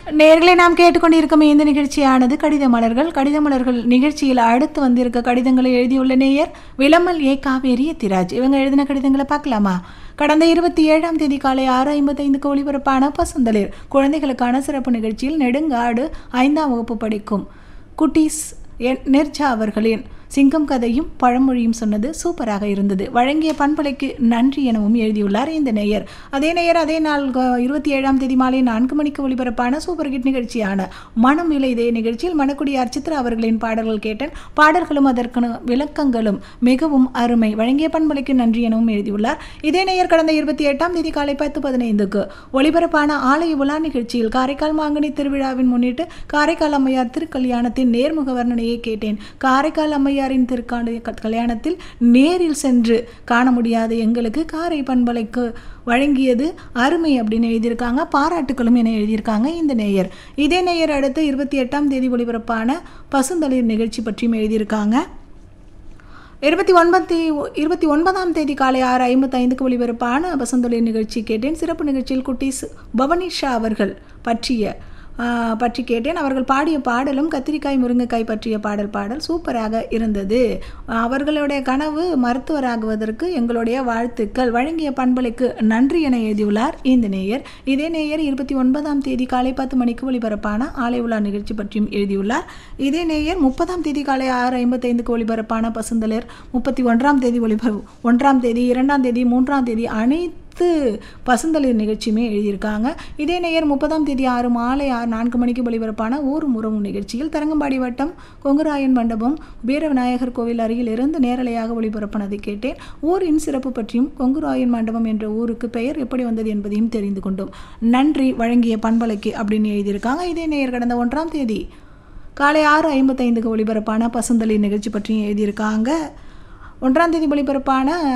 நேர்களை நாம் கேட்டுக்கொண்டிருக்கும் இந்த நிகழ்ச்சியானது கடித மலர்கள் கடித மலர்கள் நிகழ்ச்சியில் அடுத்து வந்திருக்க கடிதங்களை எழுதியுள்ள நேயர் விளமல் ஏ காவேரி எத்திராஜ் இவங்க எழுதின கடிதங்களை பார்க்கலாமா கடந்த இருபத்தி ஏழாம் தேதி காலை ஆறு ஐம்பத்தைந்துக்கு ஒளிபரப்பான பசுந்தளிர் குழந்தைகளுக்கான சிறப்பு நிகழ்ச்சியில் நெடுங்காடு ஐந்தாம் வகுப்பு படிக்கும் குட்டீஸ் என் நிர்ஜா அவர்களின் சிங்கம் கதையும் பழமொழியும் சொன்னது சூப்பராக இருந்தது வழங்கிய பண்பலைக்கு நன்றி எனவும் எழுதியுள்ளார் இந்த நேயர் அதே நேயர் அதே நாள் க- இருபத்தி ஏழாம் தேதி மாலை நான்கு மணிக்கு ஒளிபரப்பான சூப்பர் ஹிட் நிகழ்ச்சியான மனம் இலை இதே நிகழ்ச்சியில் மணக்குடியார் சித்ரா அவர்களின் பாடல்கள் கேட்டேன் பாடல்களும் அதற்கான விளக்கங்களும் மிகவும் அருமை வழங்கிய பண்பலைக்கு நன்றி எனவும் எழுதியுள்ளார் இதே நேயர் கடந்த இருபத்தி எட்டாம் தேதி காலை பத்து பதினைந்துக்கு ஒளிபரப்பான ஆலய உலா நிகழ்ச்சியில் காரைக்கால் மாங்கனி திருவிழாவின் முன்னிட்டு காரைக்கால் அம்மையார் திருக்கல்யாணத்தின் நேர்முக வர்ணனையை கேட்டேன் காரைக்கால் அம்மையாரின் திருக்காண்டு கல்யாணத்தில் நேரில் சென்று காண முடியாத எங்களுக்கு காரை பண்பலைக்கு வழங்கியது அருமை அப்படின்னு எழுதியிருக்காங்க பாராட்டுக்களும் என எழுதியிருக்காங்க இந்த நேயர் இதே நேயர் அடுத்து இருபத்தி எட்டாம் தேதி ஒளிபரப்பான பசுந்தளிர் நிகழ்ச்சி பற்றியும் எழுதியிருக்காங்க இருபத்தி ஒன்பத்தி இருபத்தி ஒன்பதாம் தேதி காலை ஆறு ஐம்பத்தைந்துக்கு ஒளிபரப்பான வசந்தொழில் நிகழ்ச்சி கேட்டேன் சிறப்பு நிகழ்ச்சியில் குட்டீஸ் பவனிஷா அவர்கள் பற்றிய ஆ, பற்றி கேட்டேன் அவர்கள் பாடிய பாடலும் கத்திரிக்காய் முருங்கைக்காய் பற்றிய பாடல் பாடல் சூப்பராக இருந்தது அவர்களுடைய கனவு மருத்துவராகுவதற்கு எங்களுடைய வாழ்த்துக்கள் வழங்கிய பண்பலைக்கு நன்றி என எழுதியுள்ளார் இந்த நேயர் இதே நேயர் இருபத்தி ஒன்பதாம் தேதி காலை பத்து மணிக்கு ஒளிபரப்பான ஆலை உலா நிகழ்ச்சி பற்றியும் எழுதியுள்ளார் இதே நேயர் முப்பதாம் தேதி காலை ஆறு ஐம்பத்தைந்துக்கு ஒளிபரப்பான பசுந்தளிர் முப்பத்தி ஒன்றாம் தேதி ஒளிபர ஒன்றாம் தேதி இரண்டாம் தேதி மூன்றாம் தேதி அனைத்து பசுந்தளிர் நிகழ்ச்சியுமே எழுதியிருக்காங்க இதே நேயர் முப்பதாம் தேதி ஆறு மாலை ஆறு நான்கு மணிக்கு ஒளிபரப்பான ஊர் முறவும் நிகழ்ச்சியில் தரங்கம்பாடி வட்டம் கொங்குராயன் மண்டபம் வீர விநாயகர் கோவில் அருகில் இருந்து நேரலையாக ஒளிபரப்பினதை கேட்டேன் ஊரின் சிறப்பு பற்றியும் கொங்குராயன் மண்டபம் என்ற ஊருக்கு பெயர் எப்படி வந்தது என்பதையும் தெரிந்து கொண்டோம் நன்றி வழங்கிய பண்பலைக்கு அப்படின்னு எழுதியிருக்காங்க இதே நேயர் கடந்த ஒன்றாம் தேதி காலை ஆறு ஐம்பத்தைந்துக்கு ஒளிபரப்பான பசுந்தளிர் நிகழ்ச்சி பற்றியும் எழுதியிருக்காங்க ஒன்றாம் தேதி ஒளிபரப்பான